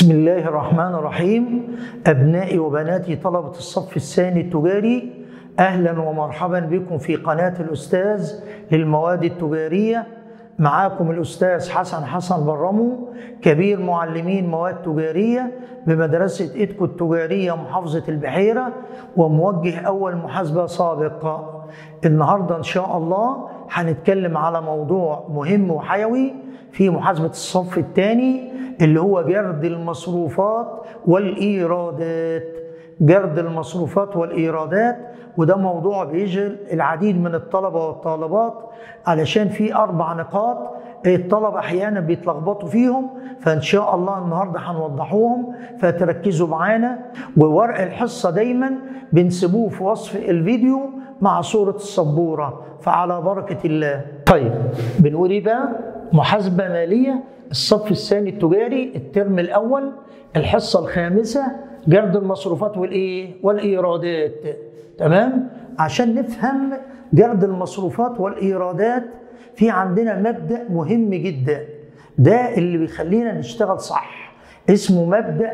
بسم الله الرحمن الرحيم أبنائي وبناتي طلبة الصف الثاني التجاري أهلا ومرحبا بكم في قناة الأستاذ للمواد التجارية معاكم الأستاذ حسن حسن برمو كبير معلمين مواد تجارية بمدرسة إيدكو التجارية محافظة البحيرة وموجه أول محاسبة سابق النهاردة إن شاء الله هنتكلم على موضوع مهم وحيوي في محاسبة الصف الثاني اللي هو جرد المصروفات والإيرادات جرد المصروفات والإيرادات وده موضوع بيشغل العديد من الطلبة والطالبات علشان في أربع نقاط الطلبة أحيانا بيتلخبطوا فيهم فإن شاء الله النهاردة هنوضحوهم فتركزوا معانا وورق الحصة دايما بنسيبوه في وصف الفيديو مع صورة السبورة فعلى بركة الله طيب بنقول إيه بقى محاسبة مالية الصف الثاني التجاري الترم الأول الحصة الخامسة جرد المصروفات والإيه والإيرادات تمام عشان نفهم جرد المصروفات والإيرادات في عندنا مبدأ مهم جدا ده اللي بيخلينا نشتغل صح اسمه مبدأ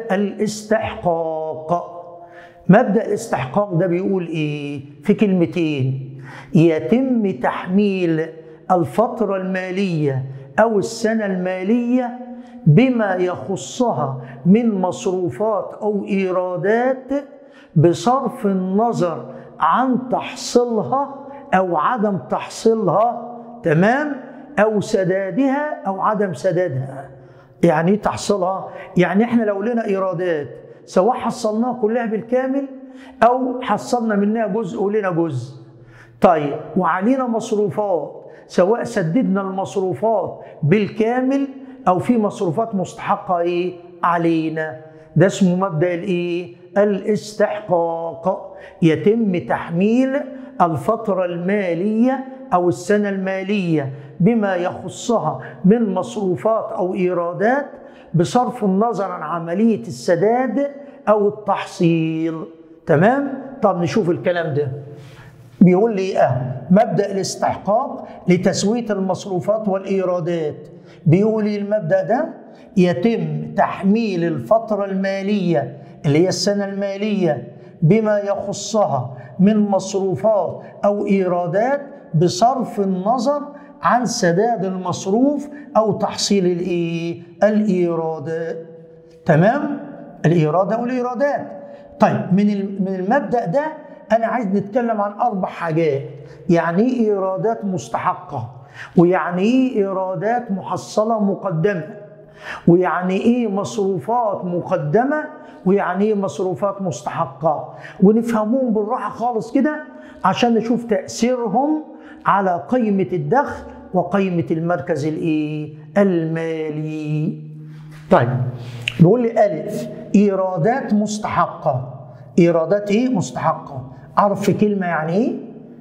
الاستحقاق مبدأ الاستحقاق ده بيقول ايه في كلمتين يتم تحميل الفترة المالية أو السنة المالية بما يخصها من مصروفات أو إيرادات بصرف النظر عن تحصيلها أو عدم تحصيلها تمام أو سدادها أو عدم سدادها يعني ايه تحصيلها؟ يعني احنا لو لنا إيرادات سواء حصلناها كلها بالكامل أو حصلنا منها جزء ولنا جزء طيب وعلينا مصروفات سواء سددنا المصروفات بالكامل او في مصروفات مستحقه ايه علينا ده اسمه مبدا الايه الاستحقاق يتم تحميل الفتره الماليه او السنه الماليه بما يخصها من مصروفات او ايرادات بصرف النظر عن عمليه السداد او التحصيل تمام طب نشوف الكلام ده بيقول لي اه مبدا الاستحقاق لتسويه المصروفات والايرادات بيقول لي المبدا ده يتم تحميل الفتره الماليه اللي هي السنه الماليه بما يخصها من مصروفات او ايرادات بصرف النظر عن سداد المصروف او تحصيل الايه الايرادات تمام الايراد او الايرادات طيب من من المبدا ده انا عايز نتكلم عن اربع حاجات يعني ايه ايرادات مستحقه ويعني ايه ايرادات محصله مقدمه ويعني ايه مصروفات مقدمه ويعني ايه مصروفات مستحقه ونفهمهم بالراحه خالص كده عشان نشوف تاثيرهم على قيمه الدخل وقيمه المركز الايه المالي طيب نقول لي الف ايرادات مستحقه ايرادات ايه مستحقه عرف في كلمه يعني ايه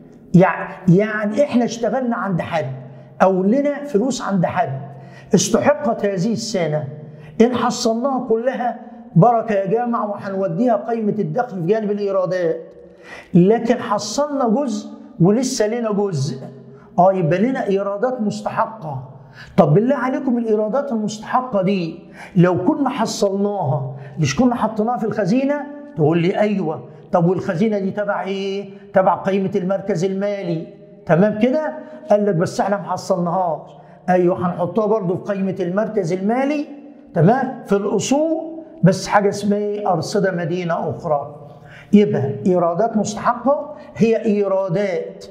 يعني يعني احنا اشتغلنا عند حد او لنا فلوس عند حد استحقت هذه السنه ان حصلناها كلها بركه يا جامع وهنوديها قيمه الدخل في جانب الايرادات لكن حصلنا جزء ولسه لنا جزء اه يبقى لنا ايرادات مستحقه طب بالله عليكم الايرادات المستحقه دي لو كنا حصلناها مش كنا حطيناها في الخزينه تقول لي ايوه طب والخزينه دي تبع ايه؟ تبع قيمه المركز المالي تمام كده؟ قال لك بس احنا ما حصلناهاش ايوه هنحطها برضه في قيمه المركز المالي تمام؟ في الاصول بس حاجه اسمها ايه؟ ارصده مدينه اخرى يبقى ايرادات مستحقه هي ايرادات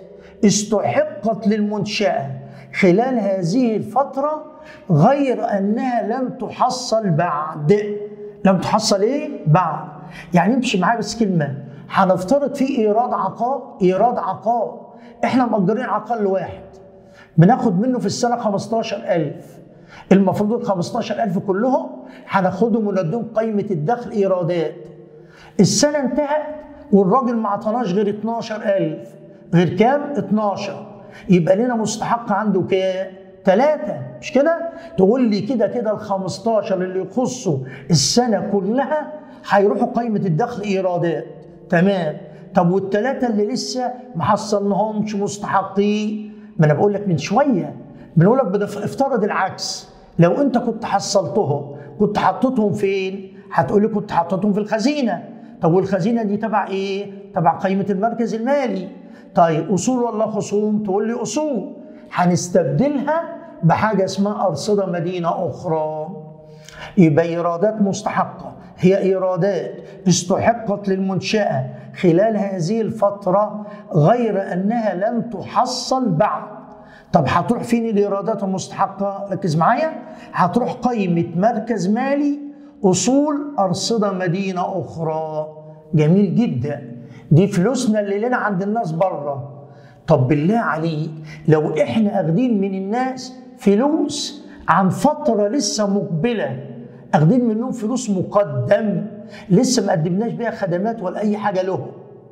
استحقت للمنشاه خلال هذه الفتره غير انها لم تحصل بعد لم تحصل ايه؟ بعد يعني امشي معايا بس كلمه هنفترض في ايراد عقار ايراد عقار احنا مأجرين عقار لواحد بناخد منه في السنه 15000 المفروض ال 15000 كلهم هناخدهم ونديهم قيمه الدخل ايرادات السنه انتهت والراجل ما عطاناش غير 12000 غير كام 12 يبقى لنا مستحق عنده كام ثلاثة مش كده؟ تقول لي كده كده ال 15 اللي يخصوا السنة كلها هيروحوا قيمة الدخل إيرادات تمام طب والثلاثة اللي لسه ما حصلناهمش مستحقين ما أنا بقول لك من شوية بنقول لك افترض العكس لو أنت كنت حصلتهم كنت حطيتهم فين هتقول لي كنت حطيتهم في الخزينه طب والخزينه دي تبع ايه تبع قائمه المركز المالي طيب اصول ولا خصوم تقول لي اصول هنستبدلها بحاجه اسمها ارصده مدينه اخرى يبقى ايرادات مستحقه هي ايرادات استحقت للمنشاه خلال هذه الفتره غير انها لم تحصل بعد طب هتروح فين الايرادات المستحقه ركز معايا هتروح قائمه مركز مالي اصول ارصده مدينه اخرى جميل جدا دي فلوسنا اللي لنا عند الناس بره طب بالله عليك لو احنا اخدين من الناس فلوس عن فتره لسه مقبله اخدين منهم فلوس مقدم لسه ما قدمناش بيها خدمات ولا اي حاجه لهم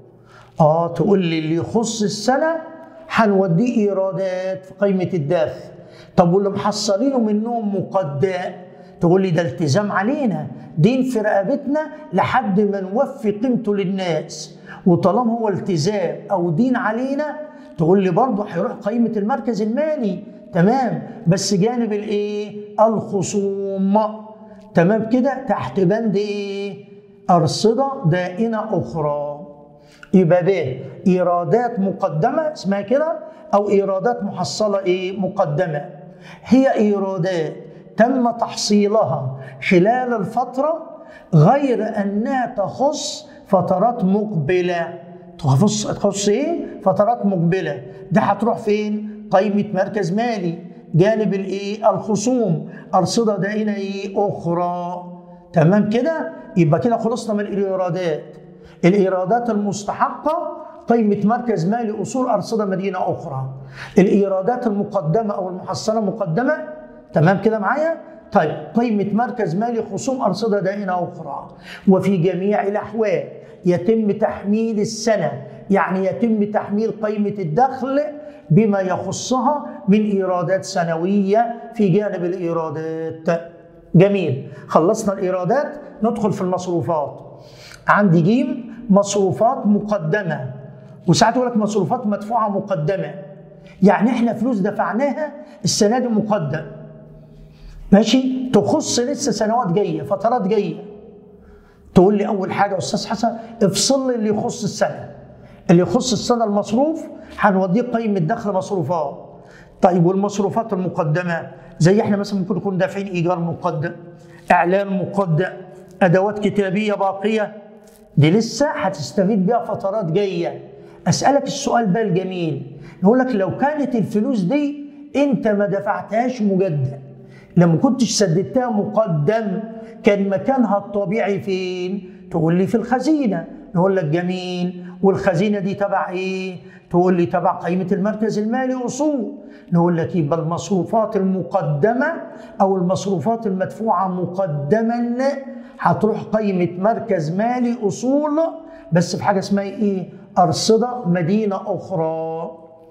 اه تقول لي اللي يخص السنه هنوديه ايرادات في قائمه الدخل طب واللي محصلينه منهم مقدم تقول لي ده التزام علينا دين في رقبتنا لحد ما نوفي قيمته للناس وطالما هو التزام او دين علينا تقول لي برضه هيروح قائمه المركز المالي تمام بس جانب الايه الخصوم تمام كده تحت بند ايه ارصده دائنه اخرى يبقى ب ايرادات مقدمه اسمها كده او ايرادات محصله ايه مقدمه هي ايرادات تم تحصيلها خلال الفتره غير انها تخص فترات مقبله تخص تخص ايه فترات مقبله ده هتروح فين قائمه مركز مالي جانب الايه الخصوم ارصده دائنه ايه اخرى تمام كده يبقى كده خلصنا من الايرادات الايرادات المستحقه قيمة مركز مالي أصول أرصدة مدينة أخرى الإيرادات المقدمة أو المحصلة مقدمة تمام كده معايا طيب قيمة مركز مالي خصوم أرصدة دائنة أخرى وفي جميع الأحوال يتم تحميل السنة يعني يتم تحميل قيمة الدخل بما يخصها من إيرادات سنوية في جانب الإيرادات جميل خلصنا الإيرادات ندخل في المصروفات عندي جيم مصروفات مقدمة وساعات يقول لك مصروفات مدفوعة مقدمة يعني احنا فلوس دفعناها السنة دي مقدم ماشي تخص لسه سنوات جاية فترات جاية تقول لي أول حاجة أستاذ حسن افصل لي اللي يخص السنة اللي يخص السنة المصروف هنوديه قيمة دخل مصروفات طيب والمصروفات المقدمة زي احنا مثلا ممكن نكون دافعين إيجار مقدم إعلان مقدم أدوات كتابية باقية دي لسه هتستفيد بيها فترات جاية أسألك السؤال بقى الجميل نقول لك لو كانت الفلوس دي أنت ما دفعتهاش مجدد لما كنتش سددتها مقدم كان مكانها الطبيعي فين؟ تقول لي في الخزينة نقول لك جميل والخزينة دي تبع إيه؟ تقول لي تبع قيمة المركز المالي أصول نقول لك يبقى المصروفات المقدمة أو المصروفات المدفوعة مقدما هتروح قيمة مركز مالي أصول بس في حاجة اسمها إيه؟ أرصدة مدينة أخرى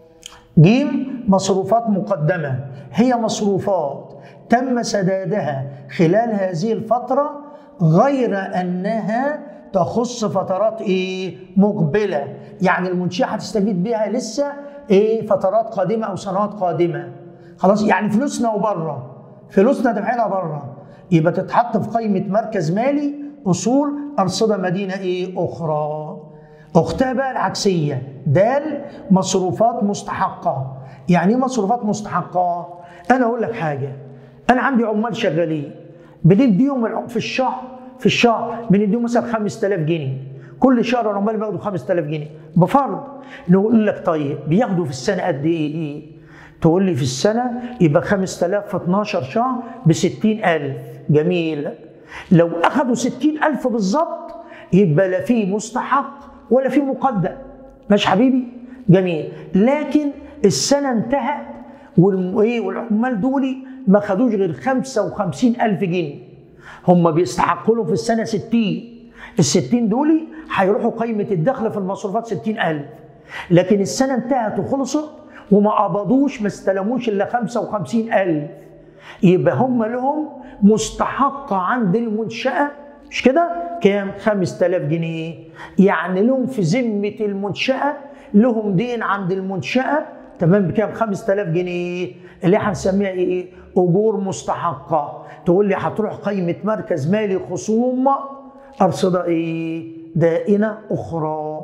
جيم مصروفات مقدمة هي مصروفات تم سدادها خلال هذه الفترة غير أنها تخص فترات ايه مقبله يعني المنشاه هتستفيد بيها لسه ايه فترات قادمه او سنوات قادمه خلاص يعني فلوسنا وبره فلوسنا دافعينها بره يبقى تتحط في قائمه مركز مالي اصول ارصده مدينه ايه اخرى اختها بقى العكسيه دال مصروفات مستحقه يعني ايه مصروفات مستحقه انا اقول لك حاجه انا عندي عمال شغالين بنديهم في الشهر في الشهر بنديهم مثلا 5000 جنيه كل شهر العمال بياخدوا 5000 جنيه بفرض نقول لك طيب بياخدوا في السنه قد ايه؟ تقول لي في السنه يبقى 5000 في 12 شهر ب 60000 جميل لو اخذوا 60000 بالظبط يبقى لا في مستحق ولا في مقدم ماشي حبيبي؟ جميل لكن السنه انتهت والعمال دول ما خدوش غير 55000 جنيه هم بيستحقوا لهم في السنه 60 ال 60 دول هيروحوا قيمه الدخل في المصروفات 60000 لكن السنه انتهت وخلصت وما قبضوش ما استلموش الا 55000 يبقى هم لهم مستحقه عند المنشاه مش كده؟ كام؟ 5000 جنيه يعني لهم في ذمه المنشاه لهم دين عند المنشاه تمام بكام 5000 جنيه اللي هنسميها ايه اجور مستحقه تقول لي هتروح قائمه مركز مالي خصوم ارصده ايه دائنه اخرى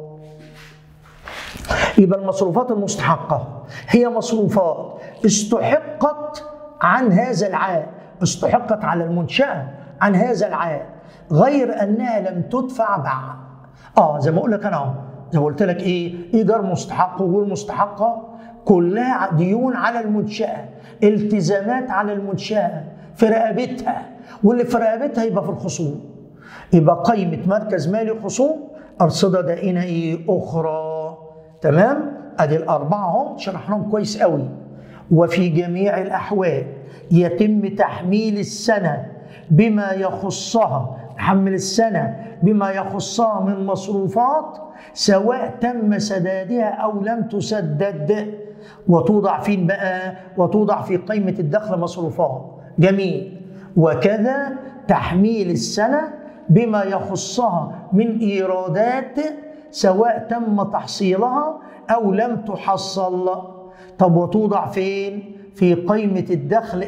يبقى المصروفات المستحقه هي مصروفات استحقت عن هذا العام استحقت على المنشاه عن هذا العام غير انها لم تدفع بعد اه زي ما اقول لك انا اهو زي ما قلت لك ايه ايجار مستحق وغير مستحقه كلها ديون على المنشاه التزامات على المنشاه في رقبتها واللي في رقبتها يبقى في الخصوم يبقى قائمه مركز مالي خصوم ارصده دائنه ايه اخرى تمام ادي الاربعه اهم شرحناهم كويس قوي وفي جميع الاحوال يتم تحميل السنه بما يخصها تحمل السنه بما يخصها من مصروفات سواء تم سدادها او لم تسدد وتوضع فين بقى وتوضع في قائمه الدخل مصروفات جميل وكذا تحميل السنه بما يخصها من ايرادات سواء تم تحصيلها او لم تحصل طب وتوضع فين في قائمه الدخل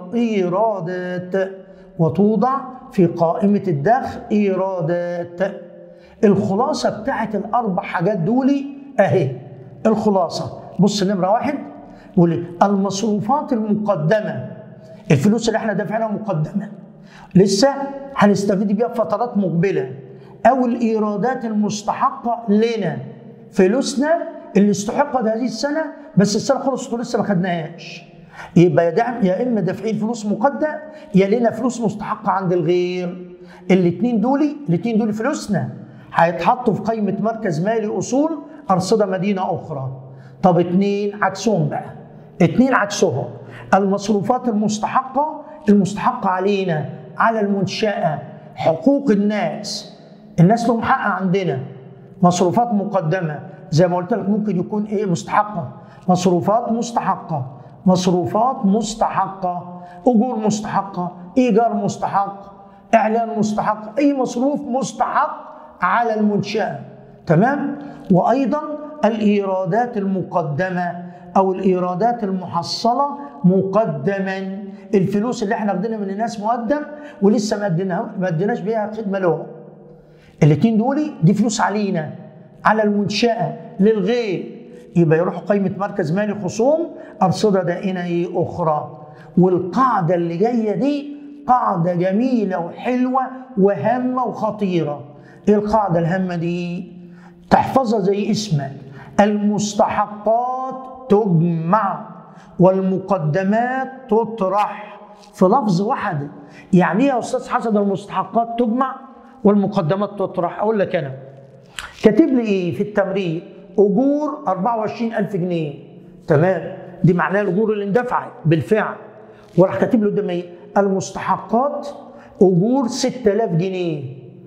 ايرادات وتوضع في قائمه الدخل ايرادات الخلاصه بتاعت الاربع حاجات دولي اهي الخلاصه بص نمره واحد بيقول المصروفات المقدمه الفلوس اللي احنا دافعينها مقدمه لسه هنستفيد بيها في فترات مقبله او الايرادات المستحقه لنا فلوسنا اللي استحقت هذه السنه بس السنه خلصت ولسه ما خدناهاش يبقى يا دعم يا اما دافعين فلوس مقدم يا لنا فلوس مستحقه عند الغير الاثنين دول الاثنين دول فلوسنا هيتحطوا في قائمه مركز مالي اصول ارصده مدينه اخرى طب اثنين عكسهم بقى اثنين عكسهم المصروفات المستحقه المستحقه علينا على المنشاه حقوق الناس الناس لهم حق عندنا مصروفات مقدمه زي ما قلت لك ممكن يكون ايه مستحقه مصروفات مستحقه مصروفات مستحقه اجور مستحقه ايجار مستحق اعلان مستحق اي مصروف مستحق على المنشاه تمام وايضا الايرادات المقدمه او الايرادات المحصله مقدما الفلوس اللي احنا واخدينها من الناس مقدم ولسه ما اديناها ما اديناش بيها خدمه لهم الاثنين دول دي فلوس علينا على المنشاه للغير يبقى يروحوا قائمه مركز مالي خصوم ارصده دائنه اخرى والقاعده اللي جايه دي قاعده جميله وحلوه وهامه وخطيره ايه القاعده الهامه دي تحفظها زي اسمك المستحقات تجمع والمقدمات تطرح في لفظ واحد يعني ايه يا استاذ حسن المستحقات تجمع والمقدمات تطرح اقول لك انا كاتب لي ايه في التمرين اجور 24000 جنيه تمام دي معناها الاجور اللي اندفعت بالفعل وراح كاتب له قدام ايه المستحقات اجور 6000 جنيه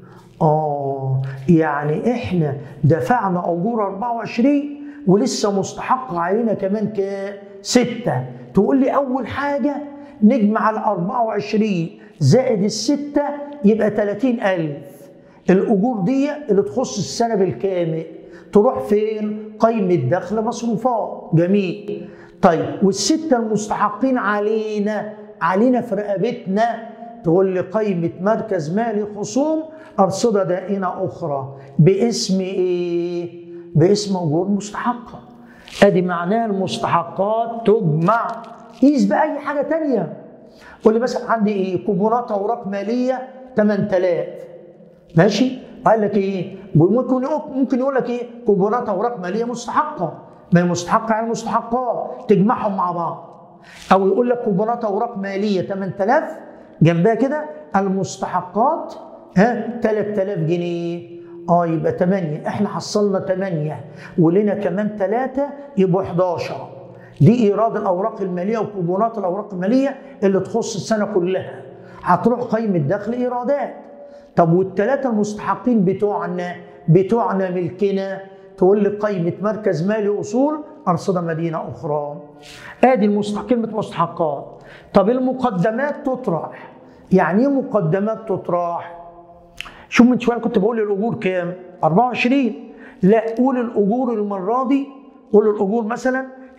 اه يعني احنا دفعنا اجور 24 ولسه مستحق علينا كمان ك 6 تقول لي اول حاجه نجمع ال 24 زائد الستة يبقى 30000 الأجور دي اللي تخص السنة بالكامل تروح فين؟ قائمة دخل مصروفات جميل طيب والستة المستحقين علينا علينا في رقبتنا تقول لي قائمة مركز مالي خصوم أرصدة دائنة أخرى باسم إيه؟ باسم أجور مستحقة أدي معناها المستحقات تجمع قيس بأي حاجة تانية قول لي مثلا عندي إيه؟ كوبونات أوراق مالية 8000 ماشي؟ قال لك ايه؟ ممكن ممكن يقول لك ايه؟ كوبونات اوراق ماليه مستحقه ما هي مستحقه يعني مستحقات تجمعهم مع بعض او يقول لك كوبونات اوراق ماليه 8000 جنبها كده المستحقات ها 3000 جنيه اه يبقى 8 احنا حصلنا 8 ولنا كمان 3 يبقوا 11 دي ايراد الاوراق الماليه وكوبونات الاوراق الماليه اللي تخص السنه كلها هتروح قائمه دخل ايرادات طب والثلاثه المستحقين بتوعنا بتوعنا ملكنا تقول لي قائمه مركز مالي اصول ارصده مدينه اخرى ادي المستحق كلمه مستحقات طب المقدمات تطرح يعني ايه مقدمات تطرح شوف من شويه كنت بقول الاجور كام 24 لا قول الاجور المره دي قول الاجور مثلا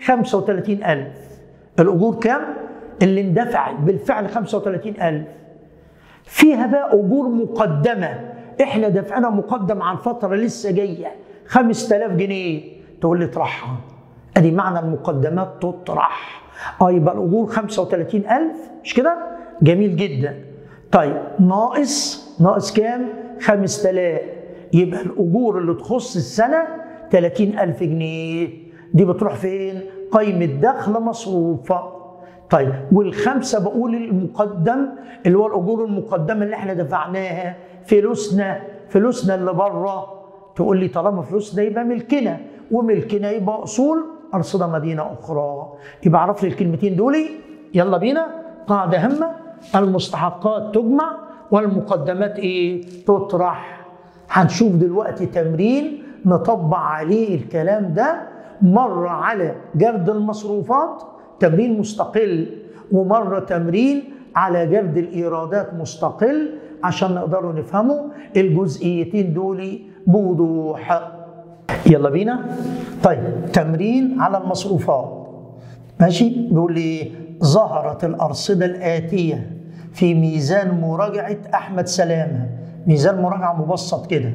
35000 الأجور كام؟ اللي اندفعت بالفعل 35000 فيها بقى أجور مقدمة احنا دفعنا مقدم عن فترة لسه جاية 5000 جنيه تقول لي اطرحها ادي معنى المقدمات تطرح اه يبقى الأجور 35000 مش كده؟ جميل جدا طيب ناقص ناقص كام؟ 5000 يبقى الأجور اللي تخص السنة 30000 جنيه دي بتروح فين؟ قيمة دخل مصروفة طيب والخمسة بقول المقدم اللي هو الأجور المقدمة اللي احنا دفعناها فلوسنا فلوسنا اللي بره تقول لي طالما فلوسنا يبقى ملكنا وملكنا يبقى أصول أرصدة مدينة أخرى يبقى عرف لي الكلمتين دول يلا بينا قاعدة هامة المستحقات تجمع والمقدمات ايه تطرح هنشوف دلوقتي تمرين نطبق عليه الكلام ده مرة على جرد المصروفات تمرين مستقل ومرة تمرين على جرد الإيرادات مستقل عشان نقدروا نفهموا الجزئيتين دول بوضوح يلا بينا طيب تمرين على المصروفات ماشي بيقول لي ظهرت الأرصدة الآتية في ميزان مراجعة أحمد سلامة ميزان مراجعة مبسط كده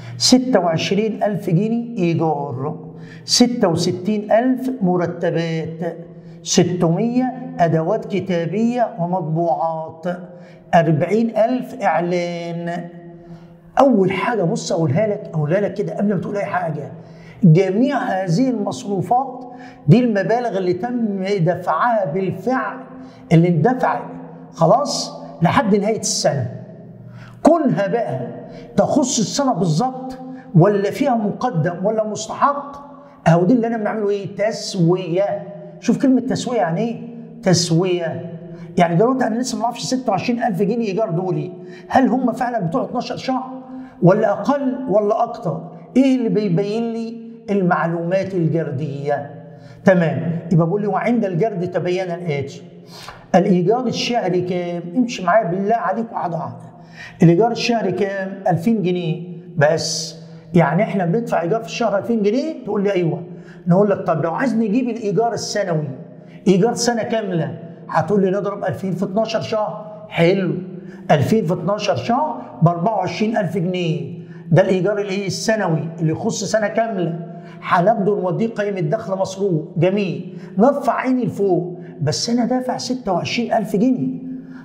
26000 جنيه إيجار 66000 مرتبات 600 أدوات كتابية ومطبوعات 40000 إعلان أول حاجة بص أقولها لك أقولها لك كده قبل ما تقول أي حاجة جميع هذه المصروفات دي المبالغ اللي تم دفعها بالفعل اللي اندفع خلاص لحد نهاية السنة كونها بقى تخص السنة بالظبط ولا فيها مقدم ولا مستحق اهو دي اللي انا بنعمله ايه تسوية شوف كلمة تسوية يعني ايه تسوية يعني دلوقتي انا لسه ما اعرفش 26000 جنيه ايجار دولي هل هم فعلا بتوع 12 شهر ولا اقل ولا اكتر ايه اللي بيبين لي المعلومات الجردية تمام يبقى بقول لي وعند الجرد تبين الاتي الايجار الشهري كام امشي معايا بالله عليك واحده واحده الايجار الشهري كام 2000 جنيه بس يعني احنا بندفع ايجار في الشهر 2000 جنيه تقول لي ايوه نقول لك طب لو عايز نجيب الايجار السنوي ايجار سنه كامله هتقول لي نضرب 2000 في 12 شهر حلو 2000 في 12 شهر ب 24000 جنيه ده الايجار الايه السنوي اللي يخص سنه كامله هناخده نوديه قيمه دخل مصروف جميل نرفع عيني لفوق بس انا دافع 26000 جنيه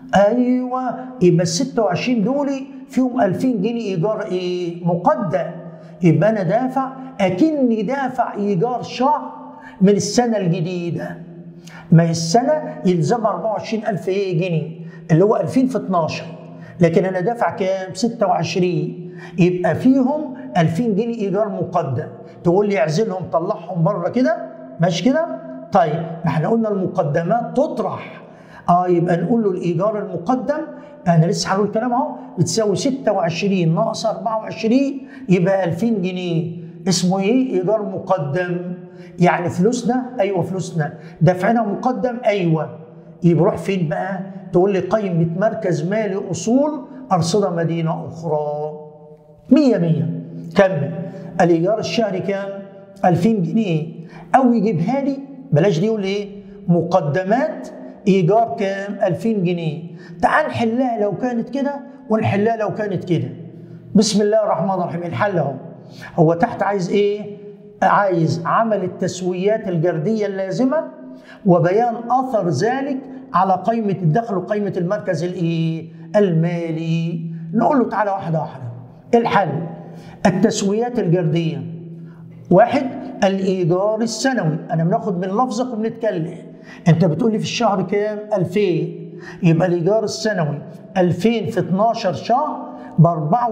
ايوه يبقى ال 26 دول فيهم 2000 جنيه ايجار ايه مقدم يبقى انا دافع اكني دافع ايجار شهر من السنه الجديده ما هي السنه يلزم 24000 ايه جنيه اللي هو 2000 في 12 لكن انا دافع كام 26 يبقى فيهم 2000 جنيه ايجار مقدم تقول لي اعزلهم طلعهم بره كده ماشي كده طيب ما احنا قلنا المقدمات تطرح اه يبقى نقول له الايجار المقدم انا لسه هقول الكلام اهو بتساوي 26 ناقص 24 يبقى 2000 جنيه اسمه ايه؟ ايجار مقدم يعني فلوسنا ايوه فلوسنا دفعنا مقدم ايوه يبقى روح فين بقى؟ تقول لي قيمه مركز مالي اصول ارصده مدينه اخرى 100 100 كمل الايجار الشهري كام؟ 2000 جنيه او يجيبها لي بلاش دي يقول ايه؟ مقدمات ايجار كام 2000 جنيه تعال نحلها لو كانت كده ونحلها لو كانت كده بسم الله الرحمن الرحيم الحل اهو هو تحت عايز ايه عايز عمل التسويات الجرديه اللازمه وبيان اثر ذلك على قيمه الدخل وقيمه المركز الايه المالي نقول له تعالى واحده واحده الحل التسويات الجرديه واحد الايجار السنوي انا بناخد من لفظك وبنتكلم انت بتقول لي في الشهر كام 2000 يبقى الايجار السنوي 2000 في 12 شهر ب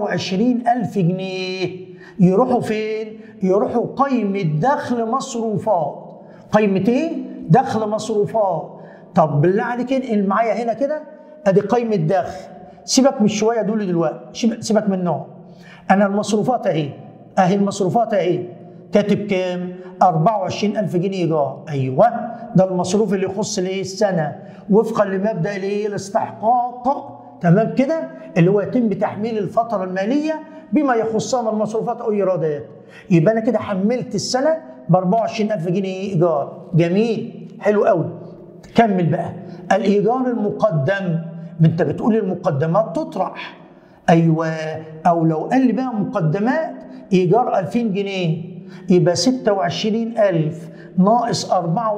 24000 جنيه يروحوا فين يروحوا قيمه دخل مصروفات قيمه ايه دخل مصروفات طب بالله عليك انقل معايا هنا كده ادي قيمه دخل سيبك من شويه دول دلوقتي سيبك منهم انا المصروفات اهي اهي المصروفات اهي كاتب كام 24000 جنيه ايجار ايوه ده المصروف اللي يخص الايه السنه وفقا لمبدا الايه الاستحقاق تمام كده اللي هو يتم تحميل الفتره الماليه بما يخصها من المصروفات او ايرادات يبقى انا كده حملت السنه ب 24000 جنيه ايجار جميل حلو قوي كمل بقى الايجار المقدم ما انت بتقول المقدمات تطرح ايوه او لو قال لي بقى مقدمات ايجار 2000 جنيه يبقى 26000 ناقص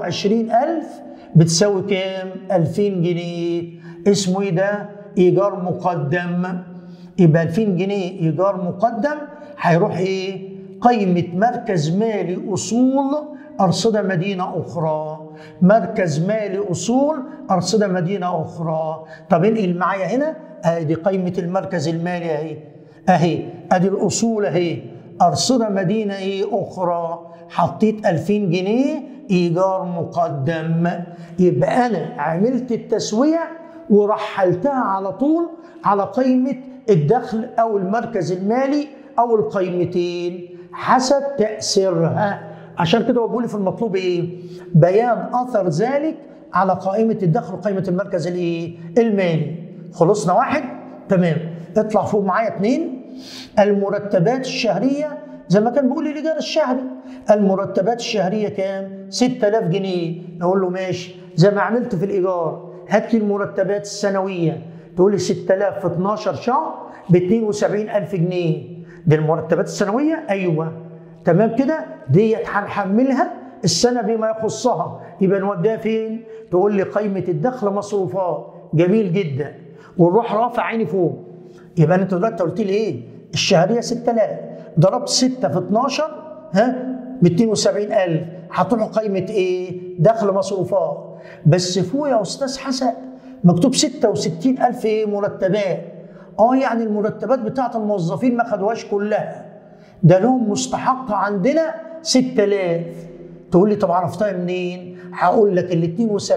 24000 بتساوي كام 2000 جنيه اسمه ايه ده ايجار مقدم يبقى 2000 جنيه ايجار مقدم هيروح ايه قيمه مركز مالي اصول أرصدة مدينة أخرى مركز مالي أصول أرصدة مدينة أخرى طب انقل معايا هنا ادي قيمة المركز المالي اهي اهي ادي الأصول اهي أرصدة مدينة ايه أخرى حطيت 2000 جنيه إيجار مقدم يبقى أنا عملت التسوية ورحلتها على طول على قيمة الدخل أو المركز المالي أو القيمتين حسب تأثيرها عشان كده هو بيقول في المطلوب ايه؟ بيان اثر ذلك على قائمه الدخل وقائمه المركز الايه؟ المالي. خلصنا واحد؟ تمام. اطلع فوق معايا اثنين المرتبات الشهريه زي ما كان بيقول لي الايجار الشهري. المرتبات الشهريه كام؟ 6000 جنيه. نقول له ماشي زي ما عملت في الايجار هات لي المرتبات السنويه تقول لي 6000 في 12 شهر ب 72000 جنيه. دي المرتبات السنويه؟ ايوه. تمام كده ديت هنحملها السنه بما يخصها يبقى نوديها فين تقول لي قيمه الدخل مصروفات جميل جدا ونروح رافع عيني فوق يبقى انت دلوقتي قلت لي ايه الشهريه 6000 ضربت 6 في 12 ها ب 270000 هتروح قيمه ايه دخل مصروفات بس فوق يا استاذ حسن مكتوب 66000 ايه مرتبات اه يعني المرتبات بتاعت الموظفين ما خدوهاش كلها ده لهم مستحق عندنا 6000 تقول لي طب عرفتها منين؟ هقول لك ال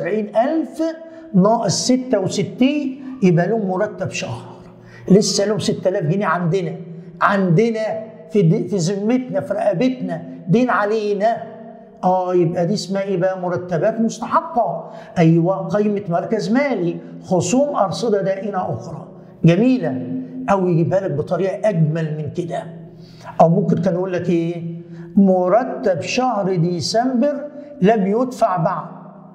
72000 ناقص 66 يبقى لهم مرتب شهر لسه لهم 6000 جنيه عندنا عندنا في في ذمتنا في رقبتنا دين علينا اه يبقى دي اسمها ايه بقى مرتبات مستحقه ايوه قيمه مركز مالي خصوم ارصده دائنه اخرى جميله او يجيبها لك بطريقه اجمل من كده او ممكن كان يقول لك ايه مرتب شهر ديسمبر لم يدفع بعد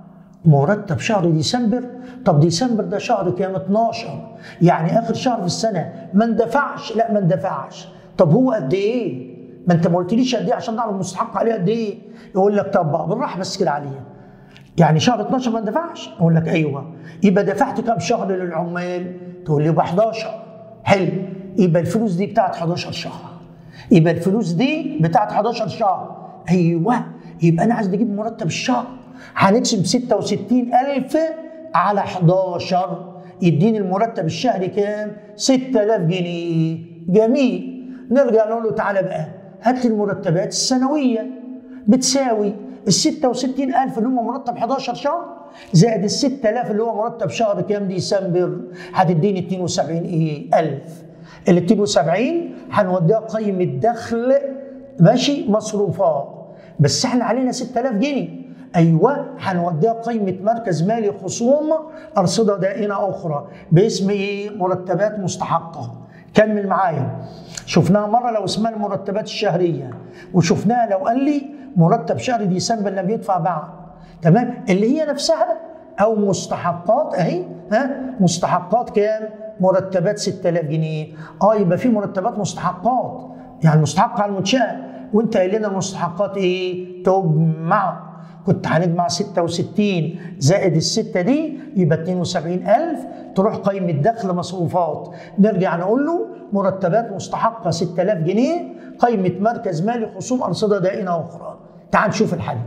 مرتب شهر ديسمبر طب ديسمبر ده شهر كام 12 يعني اخر شهر في السنه ما اندفعش لا ما اندفعش طب هو قد ايه ما انت ما قلتليش قد ايه عشان نعرف المستحق عليه قد ايه يقول لك طب بالراحه بس كده عليه يعني شهر 12 ما اندفعش اقول لك ايوه يبقى دفعت كام شهر للعمال تقول لي ب 11 حلو يبقى الفلوس دي بتاعت 11 شهر يبقى الفلوس دي بتاعت 11 شهر ايوه يبقى انا عايز نجيب مرتب الشهر هنقسم 66000 على 11 يديني المرتب الشهري كام 6000 جنيه جميل نرجع نقول له تعالى بقى هات لي المرتبات السنويه بتساوي ال 66000 اللي هم مرتب 11 شهر زائد ال 6000 اللي هو مرتب شهر كام ديسمبر هتديني 72 ايه 1000 ال 72 هنوديها قيمة دخل ماشي مصروفات بس احنا علينا 6000 جنيه ايوه هنوديها قيمة مركز مالي خصوم أرصدة دائنة أخرى باسم ايه؟ مرتبات مستحقة كمل معايا شفناها مرة لو اسمها المرتبات الشهرية وشفناها لو قال لي مرتب شهر ديسمبر لم يدفع بعد تمام اللي هي نفسها أو مستحقات أهي ها مستحقات كام؟ مرتبات 6000 جنيه اه يبقى في مرتبات مستحقات يعني مستحق على المنشاه وانت قايل لنا المستحقات ايه تجمع كنت هنجمع 66 زائد الستة دي يبقى 72000 تروح قيمة دخل مصروفات نرجع نقول له مرتبات مستحقة 6000 جنيه قيمة مركز مالي خصوم أرصدة دائنة أخرى تعال نشوف الحل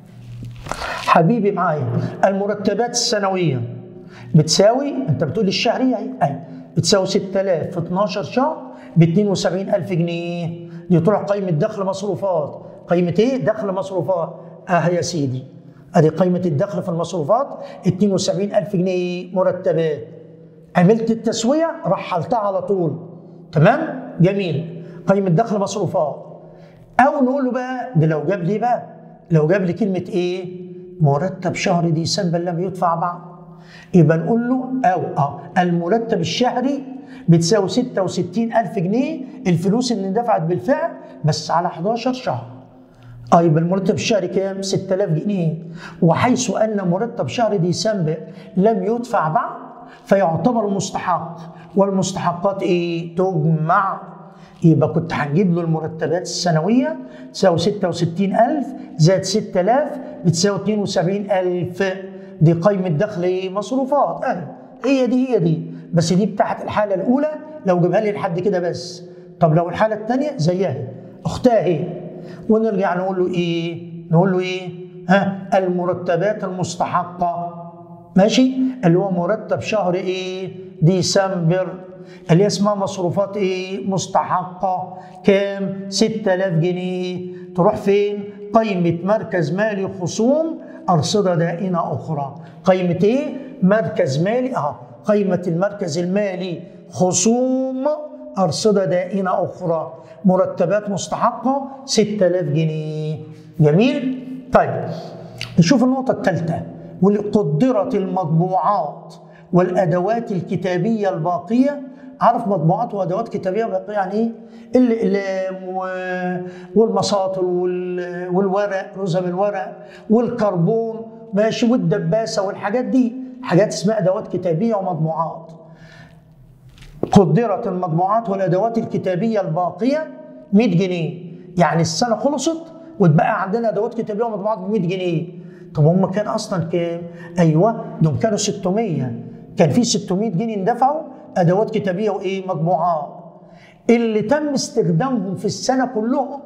حبيبي معايا المرتبات السنوية بتساوي انت بتقول الشهريه اهي اهي بتساوي 6000 في 12 شهر ب 72000 جنيه دي تروح قيمه دخل مصروفات قيمه ايه دخل مصروفات اه يا سيدي ادي قيمه الدخل في المصروفات 72000 جنيه مرتبات عملت التسويه رحلتها على طول تمام جميل قيمه دخل مصروفات او نقول له بقى ده لو جاب لي بقى لو جاب لي كلمه ايه مرتب شهر ديسمبر لم يدفع بعد يبقى نقول له او اه المرتب الشهري بتساوي 66000 جنيه الفلوس اللي دفعت بالفعل بس على 11 شهر اه يبقى المرتب الشهري كام 6000 جنيه وحيث ان مرتب شهر ديسمبر لم يدفع بعد فيعتبر مستحق والمستحقات ايه تجمع يبقى كنت هنجيب له المرتبات السنويه تساوي 66000 زائد 6000 بتساوي 72000 دي قيمه دخل ايه مصروفات اهي هي دي هي دي بس دي بتاعت الحاله الاولى لو جيبها لي لحد كده بس طب لو الحاله الثانيه زيها اختها اهي ونرجع نقول له ايه نقول له ايه ها المرتبات المستحقه ماشي اللي هو مرتب شهر ايه ديسمبر اللي هي اسمها مصروفات ايه مستحقه كام 6000 جنيه تروح فين قيمه مركز مالي خصوم ارصده دائنه اخرى قيمه ايه مركز مالي اه قيمه المركز المالي خصوم ارصده دائنه اخرى مرتبات مستحقه 6000 جنيه جميل طيب نشوف النقطه الثالثه قدرت المطبوعات والادوات الكتابيه الباقيه عارف مطبوعات وادوات كتابيه باقيه يعني ايه؟ الاقلام والمساطر والورق رزم الورق والكربون ماشي والدباسه والحاجات دي حاجات اسمها ادوات كتابيه ومطبوعات قدرت المطبوعات والادوات الكتابيه الباقيه 100 جنيه يعني السنه خلصت واتبقى عندنا ادوات كتابيه ومطبوعات ب 100 جنيه طب هم كان اصلا كام؟ ايوه دول كانوا 600 كان في 600 جنيه اندفعوا ادوات كتابيه وايه؟ مطبوعات اللي تم استخدامهم في السنه كلهم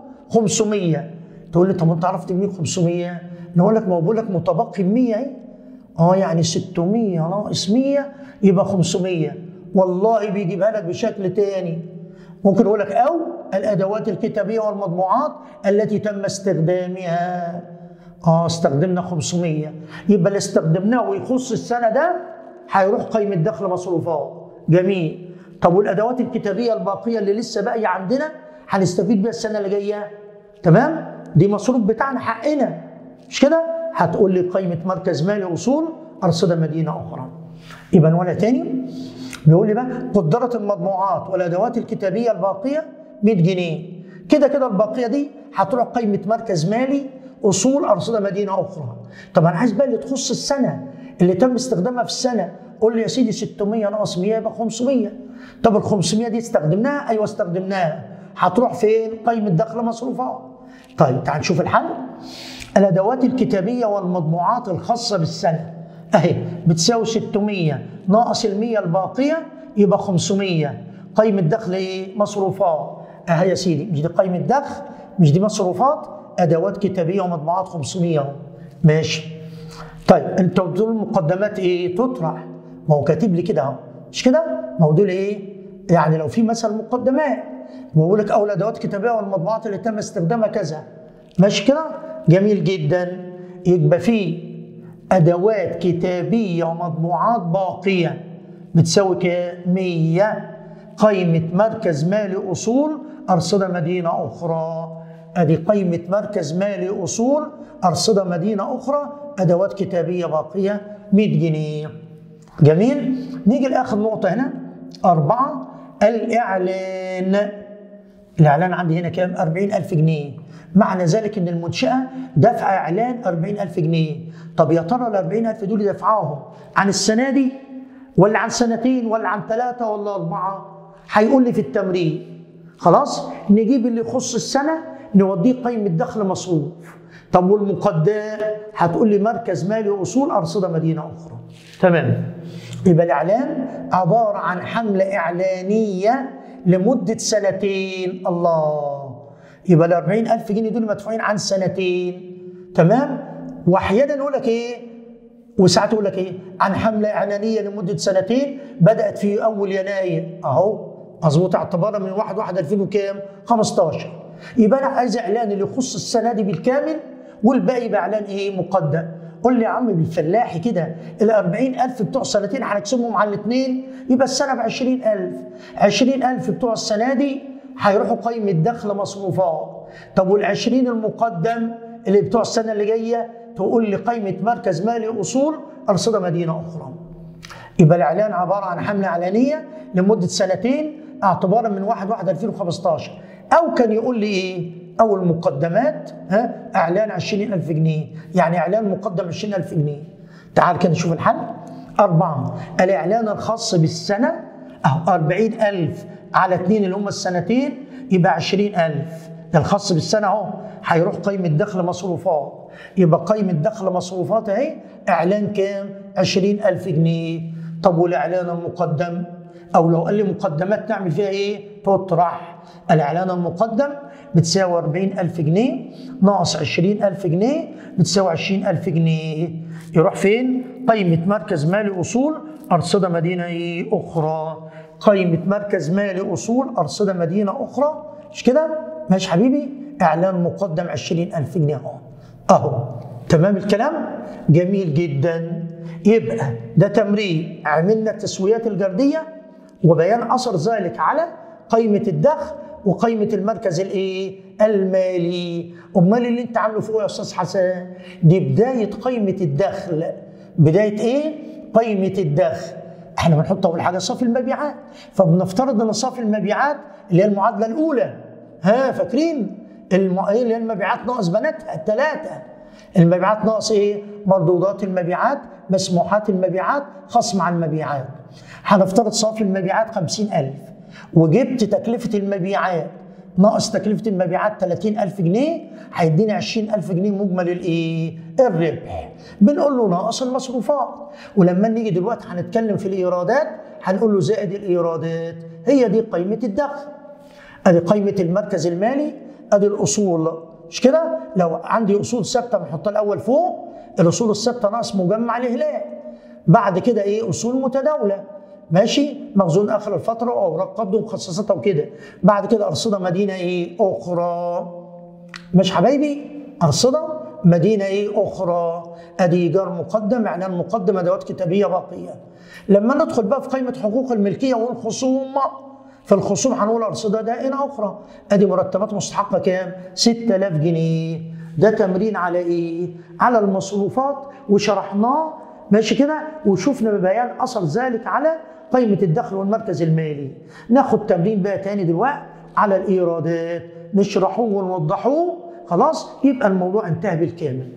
500 تقول لي طب انت عرفت منين 500 نقول لك ما هو بقول لك متبقي 100 اهي اه يعني 600 ناقص 100 يبقى 500 والله بيجيبها لك بشكل تاني ممكن يقول لك او الادوات الكتابيه والمطبوعات التي تم استخدامها اه استخدمنا 500 يبقى اللي استخدمناه ويخص السنه ده هيروح قيمه دخل مصروفات جميل طب والادوات الكتابيه الباقيه اللي لسه باقيه عندنا هنستفيد بيها السنه اللي جايه تمام دي مصروف بتاعنا حقنا مش كده هتقول لي قيمه مركز مالي اصول ارصده مدينه اخرى يبقى نقولها تاني بيقول لي بقى قدرت المطبوعات والادوات الكتابيه الباقيه 100 جنيه كده كده الباقيه دي هتروح قيمه مركز مالي اصول ارصده مدينه اخرى طب انا عايز بقى اللي تخص السنه اللي تم استخدامها في السنه قول لي يا سيدي 600 ناقص 100 يبقى 500 طب ال 500 دي استخدمناها ايوه استخدمناها هتروح فين قيمه دخل مصروفات طيب تعال نشوف الحل الادوات الكتابيه والمطبوعات الخاصه بالسنه اهي بتساوي 600 ناقص ال 100 الباقيه يبقى 500 قيمه دخل ايه مصروفات اهي يا سيدي مش دي قيمه دخل مش دي مصروفات ادوات كتابيه ومطبوعات 500 اهو ماشي طيب انت دول المقدمات ايه تطرح ما هو كاتب لي كده اهو مش كده ما هو دول ايه يعني لو في مثلا مقدمات بقول لك اول ادوات كتابيه والمطبوعات اللي تم استخدامها كذا ماشي كده جميل جدا يبقى في ادوات كتابيه ومطبوعات باقيه بتساوي كام 100 قيمه مركز مالي اصول ارصده مدينه اخرى ادي قيمه مركز مالي اصول ارصده مدينه اخرى ادوات كتابيه باقيه 100 جنيه جميل نيجي لاخر نقطه هنا أربعة الإعلان الإعلان عندي هنا كام 40000 جنيه معنى ذلك ان المنشاه دفع اعلان 40000 جنيه طب يا ترى ال 40000 دول دفعوهم عن السنه دي ولا عن سنتين ولا عن ثلاثه ولا اربعه هيقول لي في التمرين خلاص نجيب اللي يخص السنه نوديه قيمه دخل مصروف طب والمقدم هتقول لي مركز مالي واصول ارصده مدينه اخرى تمام يبقى الاعلان عباره عن حمله اعلانيه لمده سنتين الله يبقى ال 40000 جنيه دول مدفوعين عن سنتين تمام واحيانا يقول لك ايه وساعات يقول لك ايه عن حمله اعلانيه لمده سنتين بدات في اول يناير اهو مظبوط اعتبارا من 1 1 2000 وكام 15 يبقى انا عايز اعلان اللي يخص السنه دي بالكامل والباقي باعلان ايه مقدم قول لي يا عم بالفلاحي كده ال 40000 بتوع سنتين هنقسمهم على الاثنين يبقى السنه ب 20000 20000 بتوع السنه دي هيروحوا قيمه دخل مصروفات طب وال 20 المقدم اللي بتوع السنه اللي جايه تقول لي قيمه مركز مالي اصول ارصده مدينه اخرى يبقى الاعلان عباره عن حمله اعلانيه لمده سنتين اعتبارا من 1 1 2015 او كان يقول لي ايه أو المقدمات ها إعلان 20000 جنيه يعني إعلان مقدم 20000 جنيه تعال كده نشوف الحل أربعة الإعلان الخاص بالسنة أهو 40000 على اثنين اللي هم السنتين يبقى 20000 ده الخاص بالسنة أهو هيروح قيمة دخل مصروفات يبقى قيمة دخل مصروفات أهي إعلان كام؟ 20000 جنيه طب والإعلان المقدم أو لو قال لي مقدمات نعمل فيها إيه؟ تطرح الإعلان المقدم بتساوي 40000 جنيه ناقص 20000 جنيه بتساوي 20000 جنيه يروح فين؟ قيمة مركز مالي أصول أرصدة مدينة إيه؟ أخرى قيمة مركز مالي أصول أرصدة مدينة أخرى مش كده؟ ماشي حبيبي؟ إعلان مقدم 20000 جنيه أهو أهو تمام الكلام؟ جميل جدا يبقى ده تمرين عملنا التسويات الجردية وبيان أثر ذلك على قيمة الدخل وقيمة المركز الايه؟ المالي، أمال اللي أنت عامله فوق يا أستاذ حسن؟ دي بداية قيمة الدخل. بداية إيه؟ قيمة الدخل. احنا بنحط أول حاجة صافي المبيعات، فبنفترض إن صافي المبيعات اللي هي المعادلة الأولى. ها فاكرين؟ الم... إيه اللي هي المبيعات ناقص بناتها الثلاثة. المبيعات ناقص ايه؟ مردودات المبيعات، مسموحات المبيعات، خصم عن المبيعات. هنفترض صافي المبيعات 50000 وجبت تكلفة المبيعات ناقص تكلفة المبيعات 30000 جنيه هيديني 20000 جنيه مجمل الايه؟ الربح. بنقول له ناقص المصروفات ولما نيجي دلوقتي هنتكلم في الايرادات هنقول له زائد الايرادات هي دي قيمة الدخل. ادي قيمة المركز المالي ادي الاصول مش كده؟ لو عندي اصول ثابتة بنحطها الاول فوق الاصول الثابتة ناقص مجمع الهلال. بعد كده ايه؟ اصول متداولة. ماشي مخزون اخر الفتره واوراق قبض ومخصصاتها وكده بعد كده ارصده مدينه ايه اخرى مش حبايبي ارصده مدينه ايه اخرى ادي ايجار مقدم اعلان مقدم ادوات كتابيه باقيه لما ندخل بقى في قائمه حقوق الملكيه والخصوم في الخصوم هنقول ارصده دائنه اخرى ادي مرتبات مستحقه كام 6000 جنيه ده تمرين على ايه على المصروفات وشرحناه ماشي كده وشفنا ببيان اثر ذلك على قيمه الدخل والمركز المالي ناخد تمرين بقى تاني دلوقتي على الايرادات نشرحوه ونوضحوه خلاص يبقى الموضوع انتهى بالكامل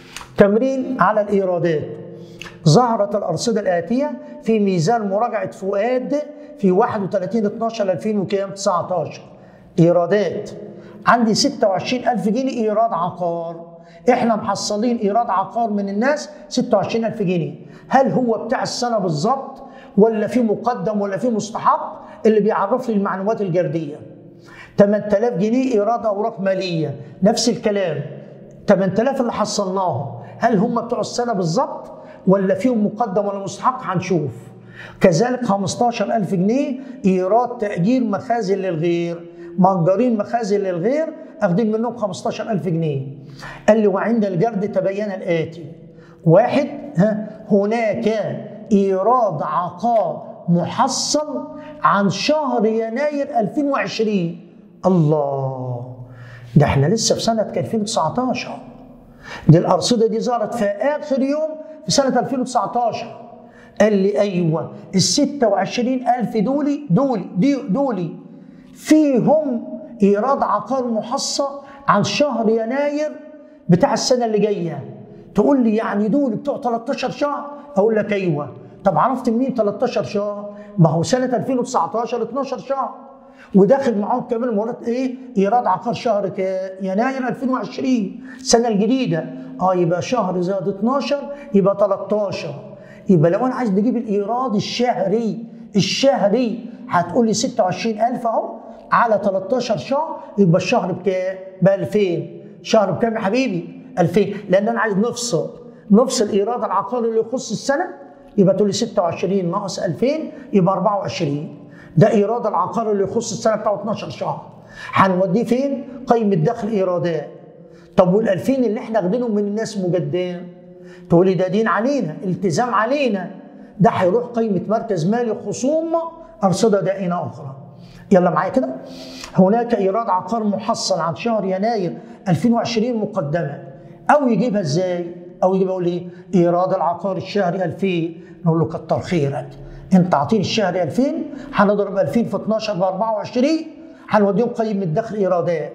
تمرين على الايرادات ظهرت الارصده الاتيه في ميزان مراجعه فؤاد في 31 12 2019 ايرادات عندي 26000 جنيه ايراد عقار احنا محصلين ايراد عقار من الناس 26000 جنيه هل هو بتاع السنه بالظبط ولا في مقدم ولا في مستحق اللي بيعرف لي المعلومات الجرديه 8000 جنيه ايراد اوراق ماليه نفس الكلام 8000 اللي حصلناهم هل هم بتوع السنه بالظبط ولا فيهم مقدم ولا مستحق هنشوف كذلك 15000 جنيه ايراد تاجير مخازن للغير مأجرين مخازن للغير اخدين منهم 15000 جنيه قال لي وعند الجرد تبين الآتي واحد ها هناك إيراد عقار محصل عن شهر يناير 2020 الله ده احنا لسه في سنة 2019 دي الأرصدة دي ظهرت في آخر يوم في سنة 2019 قال لي أيوة ال 26000 دولي دولي دي دولي فيهم ايراد عقار محصى عن شهر يناير بتاع السنه اللي جايه تقول لي يعني دول بتوع 13 شهر اقول لك ايوه طب عرفت منين 13 شهر ما هو سنه 2019 12 شهر وداخل معاهم كمان مرات ايه ايراد عقار شهر يناير 2020 السنه الجديده اه يبقى شهر زائد 12 يبقى 13 يبقى لو انا عايز نجيب الايراد الشهري الشهري هتقول لي 26000 اهو على 13 شهر يبقى الشهر بكام؟ ب 2000 شهر بكام يا حبيبي؟ 2000 لان انا عايز نفصل نفصل ايراد العقار اللي يخص السنه يبقى تقول لي 26 ناقص 2000 يبقى 24 ده ايراد العقار اللي يخص السنه بتاعه 12 شهر هنوديه فين؟ قيمه دخل ايرادات طب وال 2000 اللي احنا واخدينهم من الناس مجدين تقول لي ده دين علينا التزام علينا ده هيروح قيمه مركز مالي خصوم ارصده دائنه اخرى يلا معايا كده هناك ايراد عقار محصل عن شهر يناير 2020 مقدمه او يجيبها ازاي او يجيبها يقول ايه ايراد العقار الشهري 2000 نقول له كتر خيرك انت اعطيني الشهري 2000 هنضرب 2000 في 12 ب 24 هنوديهم قيمه دخل ايرادات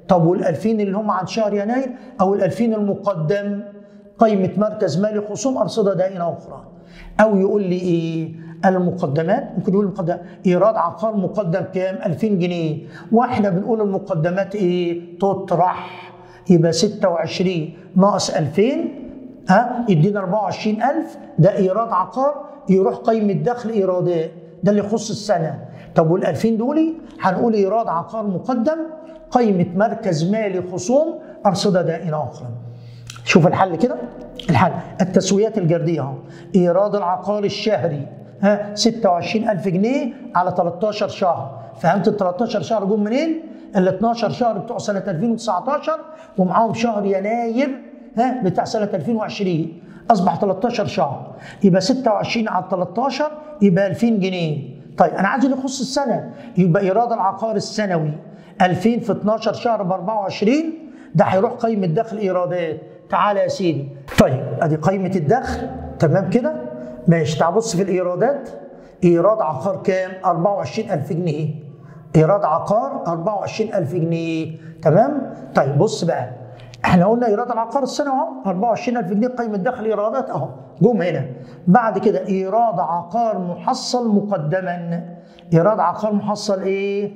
طب وال 2000 اللي هم عن شهر يناير او ال 2000 المقدم قيمه مركز مالي خصوم ارصده دائنه اخرى او يقول لي ايه المقدمات ممكن يقول المقدمات ايراد عقار مقدم كام 2000 جنيه واحنا بنقول المقدمات ايه تطرح يبقى 26 ناقص 2000 ها يدينا 24000 ده ايراد عقار يروح قيمه دخل ايرادات ده اللي يخص السنه طب وال 2000 دول هنقول ايراد عقار مقدم قيمه مركز مالي خصوم ارصده دائنه اخرى شوف الحل كده الحل التسويات الجرديه اهو ايراد العقار الشهري ها 26000 جنيه على 13 شهر فهمت ال 13 شهر جم منين؟ ال 12 شهر بتوع سنه 2019 ومعاهم شهر يناير ها بتاع سنه 2020 اصبح 13 شهر يبقى 26 على 13 يبقى 2000 جنيه طيب انا عايز اللي يخص السنه يبقى ايراد العقار السنوي 2000 في 12 شهر ب 24 ده هيروح قيمه دخل ايرادات تعالى يا سيدي طيب ادي قيمه الدخل تمام كده ماشي تعال بص في الايرادات ايراد عقار كام 24000 جنيه ايراد عقار 24000 جنيه تمام طيب بص بقى احنا قلنا ايراد العقار السنه اهو 24000 جنيه قيمه دخل ايرادات اهو جم هنا بعد كده ايراد عقار محصل مقدما ايراد عقار محصل ايه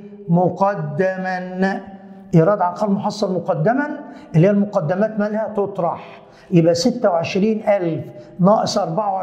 مقدما ايراد عقار محصل مقدما اللي هي المقدمات مالها تطرح يبقى 26000 ناقص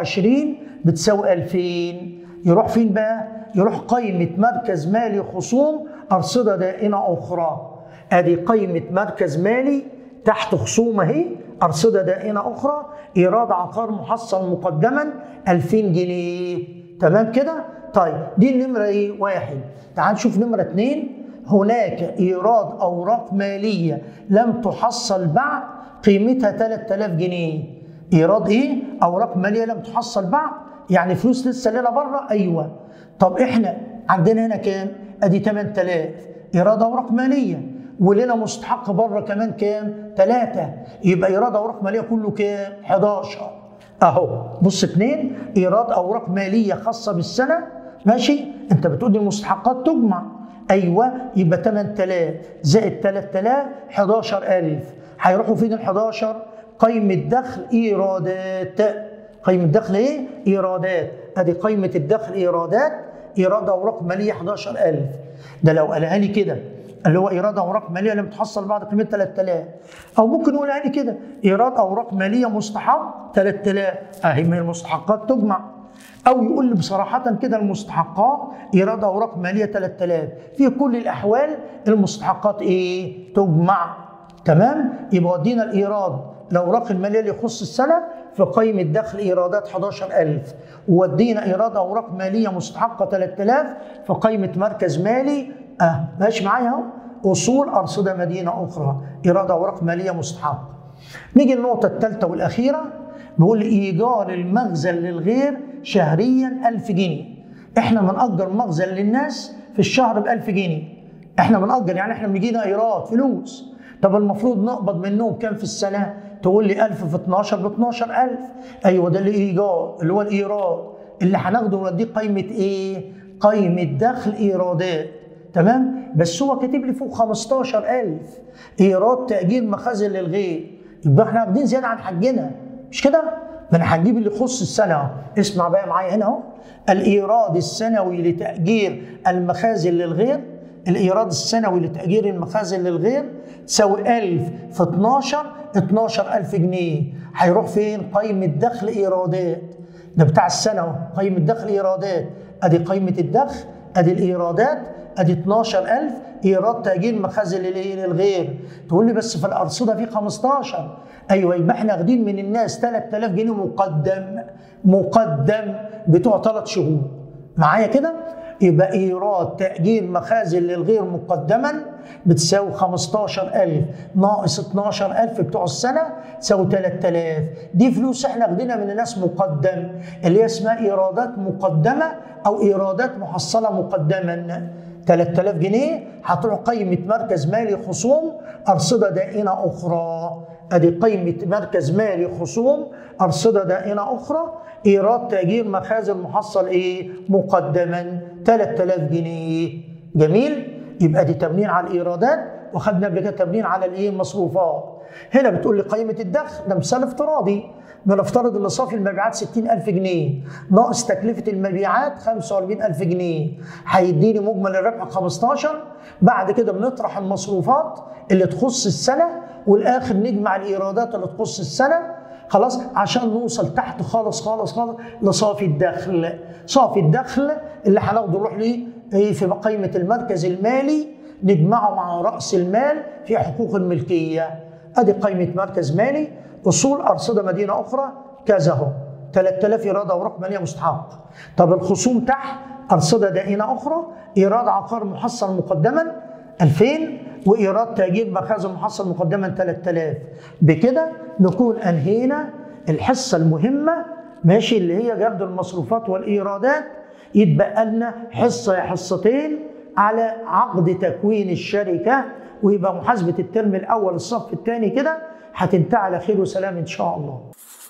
24 بتساوي 2000 يروح فين بقى يروح قيمه مركز مالي خصوم ارصده دائنه اخرى ادي قيمه مركز مالي تحت خصوم اهي ارصده دائنه اخرى ايراد عقار محصل مقدما 2000 جنيه تمام كده طيب دي النمره ايه واحد تعال نشوف نمره اثنين هناك ايراد اوراق ماليه لم تحصل بعد قيمتها 3000 جنيه ايراد ايه اوراق ماليه لم تحصل بعد يعني فلوس لسه لنا بره ايوه طب احنا عندنا هنا كام ادي 8000 ايراد اوراق ماليه ولنا مستحق بره كمان كام؟ ثلاثة يبقى إيراد أوراق مالية كله كام؟ 11 أهو بص اثنين إيراد أوراق مالية خاصة بالسنة ماشي؟ أنت بتقول المستحقات تجمع أيوه يبقى 8000 زائد 3000 11000 هيروحوا فين ال 11 قيمة دخل إيرادات قيمة دخل إيه؟ إيرادات أدي قيمة الدخل إيرادات إيراد أوراق مالية 11000 ده لو قالها لي كده اللي هو ايراد اوراق ماليه لم تحصل بعد قيمه 3000 او ممكن نقول يعني كده ايراد اوراق ماليه مستحق 3000 اهي من المستحقات تجمع او يقول لي بصراحه كده المستحقات ايراد اوراق ماليه 3000 في كل الاحوال المستحقات ايه تجمع تمام يبقى ودينا الايراد الاوراق الماليه اللي يخص السنه في قيمه دخل ايرادات 11000 وودينا ايراد اوراق ماليه مستحقه 3000 في قيمه مركز مالي اه ماشي معايا اهو اصول ارصده مدينه اخرى ايراد اوراق ماليه مستحق نيجي النقطه الثالثه والاخيره بيقول ايجار المخزن للغير شهريا 1000 جنيه احنا بنأجر مخزن للناس في الشهر ب 1000 جنيه احنا بنأجر يعني احنا بيجينا ايراد فلوس طب المفروض نقبض منهم كام في السنه تقول لي 1000 في 12 ب 12000 ايوه ده الايجار اللي هو الايراد اللي هناخده ونوديه قيمه ايه قيمه دخل ايرادات تمام بس هو كاتب لي فوق 15000 ايراد تاجير مخازن للغير يبقى احنا واخدين زياده عن حجنا مش كده ما انا هنجيب اللي يخص السنه اهو اسمع بقى معايا هنا اهو الايراد السنوي لتاجير المخازن للغير الايراد السنوي لتاجير المخازن للغير تساوي 1000 في 12 12000 جنيه هيروح فين قيمه دخل ايرادات ده بتاع السنه اهو قيمه دخل ايرادات ادي قيمه الدخل ادي الايرادات ادي 12000 ايراد تاجير مخازن للغير تقول لي بس في الارصده في 15 ايوه يبقى احنا واخدين من الناس 3000 جنيه مقدم مقدم بتوع ثلاث شهور معايا كده يبقى ايراد تاجير مخازن للغير مقدما بتساوي 15000 ناقص 12000 بتوع السنه تساوي 3000 دي فلوس احنا واخدينها من الناس مقدم اللي هي اسمها ايرادات مقدمه او ايرادات محصله مقدما 3000 جنيه هتروح قيمة مركز مالي خصوم أرصدة دائنة أخرى أدي قيمة مركز مالي خصوم أرصدة دائنة أخرى إيراد تأجير مخازن محصل إيه مقدما 3000 جنيه جميل يبقى دي تمرين على الإيرادات واخدنا قبل كده تمرين على الايه المصروفات هنا بتقول لي قيمه الدخل ده مثال افتراضي بنفترض ان صافي المبيعات 60000 جنيه ناقص تكلفه المبيعات 45000 جنيه هيديني مجمل الربح 15 بعد كده بنطرح المصروفات اللي تخص السنه والاخر نجمع الايرادات اللي تخص السنه خلاص عشان نوصل تحت خالص خالص خالص لصافي الدخل صافي الدخل اللي هناخده نروح ليه إيه في قائمه المركز المالي نجمعه مع راس المال في حقوق الملكيه ادي قائمه مركز مالي اصول ارصده مدينه اخرى كذا اهو 3000 ايراد اوراق ماليه مستحق طب الخصوم تحت ارصده دائنه اخرى ايراد عقار محصل مقدما 2000 وايراد تاجير مخازن محصل مقدما 3000 بكده نكون انهينا الحصه المهمه ماشي اللي هي جرد المصروفات والايرادات يتبقى لنا حصه يا حصتين على عقد تكوين الشركه ويبقى محاسبه الترم الاول الصف الثاني كده هتنتهي على خير وسلام ان شاء الله